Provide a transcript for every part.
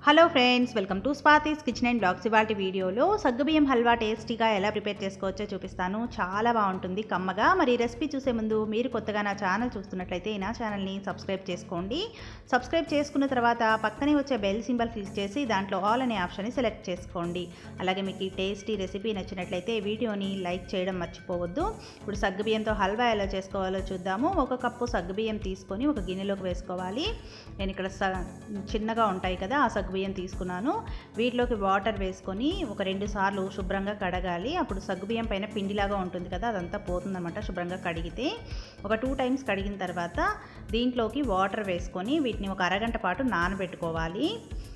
hello friends welcome to Swathi's kitchen and blogs ఇవాళ వీడియోలో సగ్గుబియ్యం హల్వా టేస్టీగా ఎలా ప్రిపేర్ చేసుకోవచ్చో చూపిస్తాను చాలా బాగుంటుంది కమ్మగా మరి ఈ రెసిపీ చూసే ముందు మీరు కొత్తగా నా ఛానల్ చూస్తున్నట్లయితే నా ఛానల్ని సబ్స్క్రైబ్ చేసుకోండి సబ్స్క్రైబ్ చేసుకున్న తర్వాత పక్కనే వచ్చే బెల్ సింబల్ క్లిక్ చేసి దాంట్లో ఆల్ అనే ఆప్షన్ని సెలెక్ట్ చేసుకోండి అలాగే మీకు ఈ టేస్టీ రెసిపీ నచ్చినట్లయితే వీడియోని లైక్ చేయడం మర్చిపోవద్దు ఇప్పుడు సగ్గుబియ్యంతో హల్వా ఎలా చేసుకోవాలో చూద్దాము ఒక కప్పు సగ్గుబియ్యం తీసుకొని ఒక గిన్నెలోకి వేసుకోవాలి నేను ఇక్కడ స చిన్నగా ఉంటాయి కదా ఆ సగ్గుబియ్యం తీసుకున్నాను వీటిలోకి వాటర్ వేసుకొని ఒక రెండు సార్లు శుభ్రంగా కడగాలి అప్పుడు సగ్గుబియ్యం పైన పిండిలాగా ఉంటుంది కదా అదంతా పోతుందన్నమాట శుభ్రంగా కడిగితే ఒక టూ టైమ్స్ కడిగిన తర్వాత దీంట్లోకి వాటర్ వేసుకొని వీటిని ఒక అరగంట పాటు నానబెట్టుకోవాలి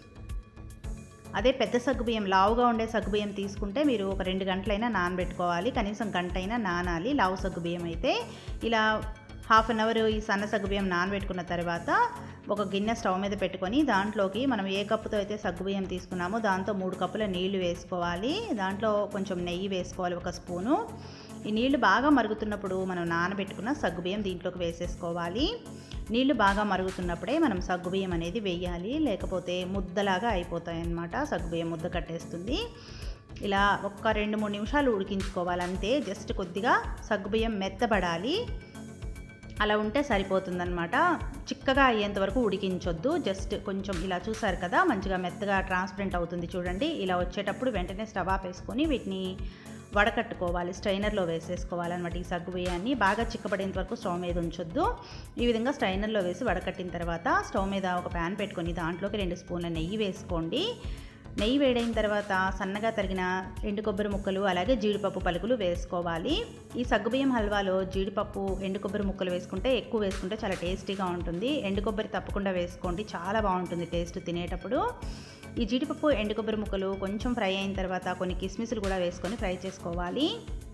అదే పెద్ద సగ్గుబియ్యం లావుగా ఉండే సగ్గుబియ్యం తీసుకుంటే మీరు ఒక రెండు గంటలైనా నానబెట్టుకోవాలి కనీసం గంట అయినా నానాలి లావు సగ్గుబియ్యం అయితే ఇలా హాఫ్ అన్ అవర్ ఈ సన్న సగ్గుబియ్యం నానబెట్టుకున్న తర్వాత ఒక గిన్నె స్టవ్ మీద పెట్టుకొని దాంట్లోకి మనం ఏ కప్పుతో అయితే సగ్గుబియ్యం తీసుకున్నామో దాంతో మూడు కప్పుల నీళ్లు వేసుకోవాలి దాంట్లో కొంచెం నెయ్యి వేసుకోవాలి ఒక స్పూను ఈ నీళ్లు బాగా మరుగుతున్నప్పుడు మనం నానబెట్టుకున్న సగ్గుబియ్యం దీంట్లోకి వేసేసుకోవాలి నీళ్లు బాగా మరుగుతున్నప్పుడే మనం సగ్గుబియ్యం అనేది వేయాలి లేకపోతే ముద్దలాగా అయిపోతాయి అన్నమాట సగ్గుబియ్యం ముద్ద కట్టేస్తుంది ఇలా ఒక్క రెండు మూడు నిమిషాలు ఉడికించుకోవాలి అంతే జస్ట్ కొద్దిగా సగ్గుబియ్యం మెత్తబడాలి అలా ఉంటే సరిపోతుందన్నమాట చిక్కగా అయ్యేంత వరకు ఉడికించొద్దు జస్ట్ కొంచెం ఇలా చూసారు కదా మంచిగా మెత్తగా ట్రాన్స్పరెంట్ అవుతుంది చూడండి ఇలా వచ్చేటప్పుడు వెంటనే స్టవ్ ఆపేసుకొని వీటిని వడకట్టుకోవాలి స్ట్రైనర్లో వేసేసుకోవాలన్నమాట ఈ సగ్గు బియ్యాన్ని బాగా చిక్కబడేంత వరకు స్టవ్ మీద ఉంచొద్దు ఈ విధంగా స్ట్రైనర్లో వేసి వడకట్టిన తర్వాత స్టవ్ మీద ఒక ప్యాన్ పెట్టుకొని దాంట్లోకి రెండు స్పూన్ల నెయ్యి వేసుకోండి నెయ్యి వేడైన తర్వాత సన్నగా తరిగిన ఎండు కొబ్బరి ముక్కలు అలాగే జీడిపప్పు పలుకులు వేసుకోవాలి ఈ సగ్గుబియ్యం హల్వాలో జీడిపప్పు ఎండు కొబ్బరి ముక్కలు వేసుకుంటే ఎక్కువ వేసుకుంటే చాలా టేస్టీగా ఉంటుంది ఎండు కొబ్బరి తప్పకుండా వేసుకోండి చాలా బాగుంటుంది టేస్ట్ తినేటప్పుడు ఈ జీడిపప్పు ఎండు కొబ్బరి ముక్కలు కొంచెం ఫ్రై అయిన తర్వాత కొన్ని కిస్మిస్లు కూడా వేసుకొని ఫ్రై చేసుకోవాలి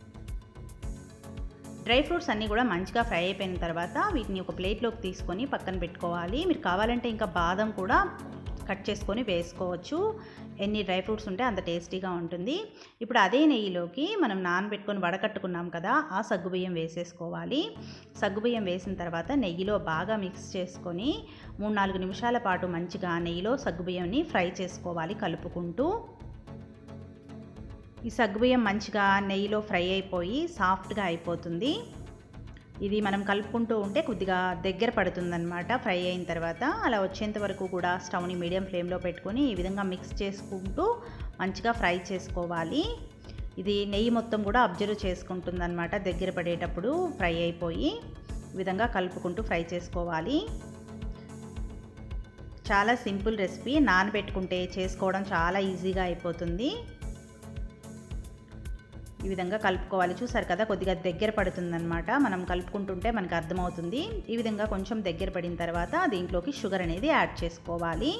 డ్రై ఫ్రూట్స్ అన్నీ కూడా మంచిగా ఫ్రై అయిపోయిన తర్వాత వీటిని ఒక ప్లేట్లోకి తీసుకొని పక్కన పెట్టుకోవాలి మీరు కావాలంటే ఇంకా బాదం కూడా కట్ చేసుకొని వేసుకోవచ్చు ఎన్ని డ్రై ఫ్రూట్స్ ఉంటే అంత టేస్టీగా ఉంటుంది ఇప్పుడు అదే నెయ్యిలోకి మనం నానబెట్టుకొని వడకట్టుకున్నాం కదా ఆ సగ్గుబియ్యం వేసేసుకోవాలి సగ్గుబియ్యం వేసిన తర్వాత నెయ్యిలో బాగా మిక్స్ చేసుకొని మూడు నాలుగు నిమిషాల పాటు మంచిగా నెయ్యిలో సగ్గుబియ్యంని ఫ్రై చేసుకోవాలి కలుపుకుంటూ ఈ సగ్గుబియ్యం మంచిగా నెయ్యిలో ఫ్రై అయిపోయి సాఫ్ట్గా అయిపోతుంది ఇది మనం కలుపుకుంటూ ఉంటే కొద్దిగా దగ్గర పడుతుందన్నమాట ఫ్రై అయిన తర్వాత అలా వచ్చేంత వరకు కూడా స్టవ్ని మీడియం ఫ్లేమ్లో పెట్టుకొని ఈ విధంగా మిక్స్ చేసుకుంటూ మంచిగా ఫ్రై చేసుకోవాలి ఇది నెయ్యి మొత్తం కూడా అబ్జర్వ్ చేసుకుంటుందన్నమాట దగ్గర పడేటప్పుడు ఫ్రై అయిపోయి ఈ విధంగా కలుపుకుంటూ ఫ్రై చేసుకోవాలి చాలా సింపుల్ రెసిపీ నానబెట్టుకుంటే చేసుకోవడం చాలా ఈజీగా అయిపోతుంది ఈ విధంగా కలుపుకోవాలి చూసారు కదా కొద్దిగా దగ్గర పడుతుందన్నమాట మనం కలుపుకుంటుంటే మనకు అర్థమవుతుంది ఈ విధంగా కొంచెం దగ్గర పడిన తర్వాత దీంట్లోకి షుగర్ అనేది యాడ్ చేసుకోవాలి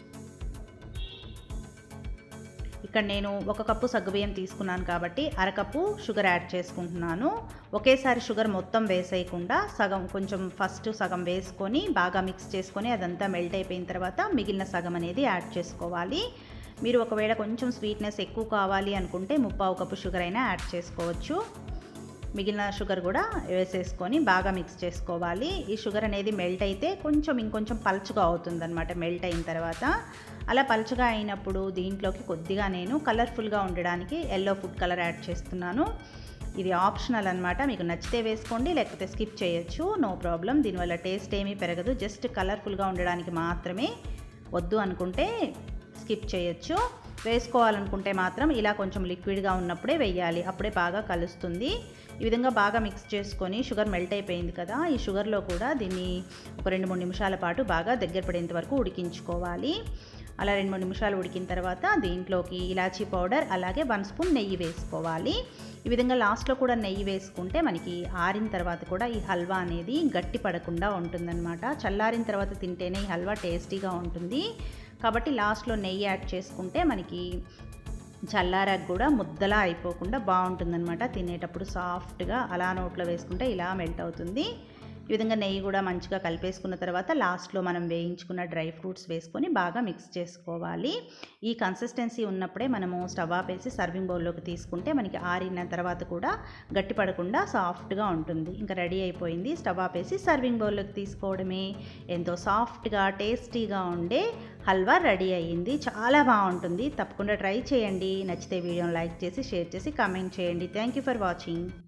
ఇక్కడ నేను ఒక కప్పు సగ్గుబియ్యం తీసుకున్నాను కాబట్టి అరకప్పు షుగర్ యాడ్ చేసుకుంటున్నాను ఒకేసారి షుగర్ మొత్తం వేసేయకుండా సగం కొంచెం ఫస్ట్ సగం వేసుకొని బాగా మిక్స్ చేసుకొని అదంతా మెల్ట్ అయిపోయిన తర్వాత మిగిలిన సగం అనేది యాడ్ చేసుకోవాలి మీరు ఒకవేళ కొంచెం స్వీట్నెస్ ఎక్కువ కావాలి అనుకుంటే ముప్పావు కప్పు షుగర్ అయినా యాడ్ చేసుకోవచ్చు మిగిలిన షుగర్ కూడా వేసేసుకొని బాగా మిక్స్ చేసుకోవాలి ఈ షుగర్ అనేది మెల్ట్ అయితే కొంచెం ఇంకొంచెం పలుచగా అవుతుందన్నమాట మెల్ట్ అయిన తర్వాత అలా పలుచగా అయినప్పుడు దీంట్లోకి కొద్దిగా నేను కలర్ఫుల్గా ఉండడానికి ఎల్లో ఫుడ్ కలర్ యాడ్ చేస్తున్నాను ఇది ఆప్షనల్ అనమాట మీకు నచ్చితే వేసుకోండి లేకపోతే స్కిప్ చేయొచ్చు నో ప్రాబ్లం దీనివల్ల టేస్ట్ ఏమీ పెరగదు జస్ట్ కలర్ఫుల్గా ఉండడానికి మాత్రమే వద్దు అనుకుంటే స్కిప్ చేయొచ్చు వేసుకోవాలనుకుంటే మాత్రం ఇలా కొంచెం లిక్విడ్గా ఉన్నప్పుడే వేయాలి అప్పుడే బాగా కలుస్తుంది ఈ విధంగా బాగా మిక్స్ చేసుకొని షుగర్ మెల్ట్ అయిపోయింది కదా ఈ షుగర్లో కూడా దీన్ని ఒక రెండు మూడు నిమిషాల పాటు బాగా దగ్గర పడేంత వరకు ఉడికించుకోవాలి అలా రెండు మూడు నిమిషాలు ఉడికిన తర్వాత దీంట్లోకి ఇలాచీ పౌడర్ అలాగే వన్ స్పూన్ నెయ్యి వేసుకోవాలి ఈ విధంగా లాస్ట్లో కూడా నెయ్యి వేసుకుంటే మనకి ఆరిన తర్వాత కూడా ఈ హల్వా అనేది గట్టి పడకుండా ఉంటుందన్నమాట చల్లారిన తర్వాత తింటేనే ఈ హల్వా టేస్టీగా ఉంటుంది కాబట్టి లాస్ట్లో నెయ్యి యాడ్ చేసుకుంటే మనకి చల్లారాక కూడా ముద్దలా అయిపోకుండా బాగుంటుందన్నమాట తినేటప్పుడు సాఫ్ట్గా అలా నోట్లో వేసుకుంటే ఇలా మెల్ట్ అవుతుంది ఈ విధంగా నెయ్యి కూడా మంచిగా కలిపేసుకున్న తర్వాత లాస్ట్లో మనం వేయించుకున్న డ్రై ఫ్రూట్స్ వేసుకొని బాగా మిక్స్ చేసుకోవాలి ఈ కన్సిస్టెన్సీ ఉన్నప్పుడే మనము స్టవ్ ఆపేసి సర్వింగ్ బౌల్లోకి తీసుకుంటే మనకి ఆరిన తర్వాత కూడా గట్టిపడకుండా సాఫ్ట్గా ఉంటుంది ఇంకా రెడీ అయిపోయింది స్టవ్ ఆపేసి సర్వింగ్ బౌల్లోకి తీసుకోవడమే ఎంతో సాఫ్ట్గా టేస్టీగా ఉండే హల్వా రెడీ అయ్యింది చాలా బాగుంటుంది తప్పకుండా ట్రై చేయండి నచ్చితే వీడియోని లైక్ చేసి షేర్ చేసి కామెంట్ చేయండి థ్యాంక్ యూ ఫర్ వాచింగ్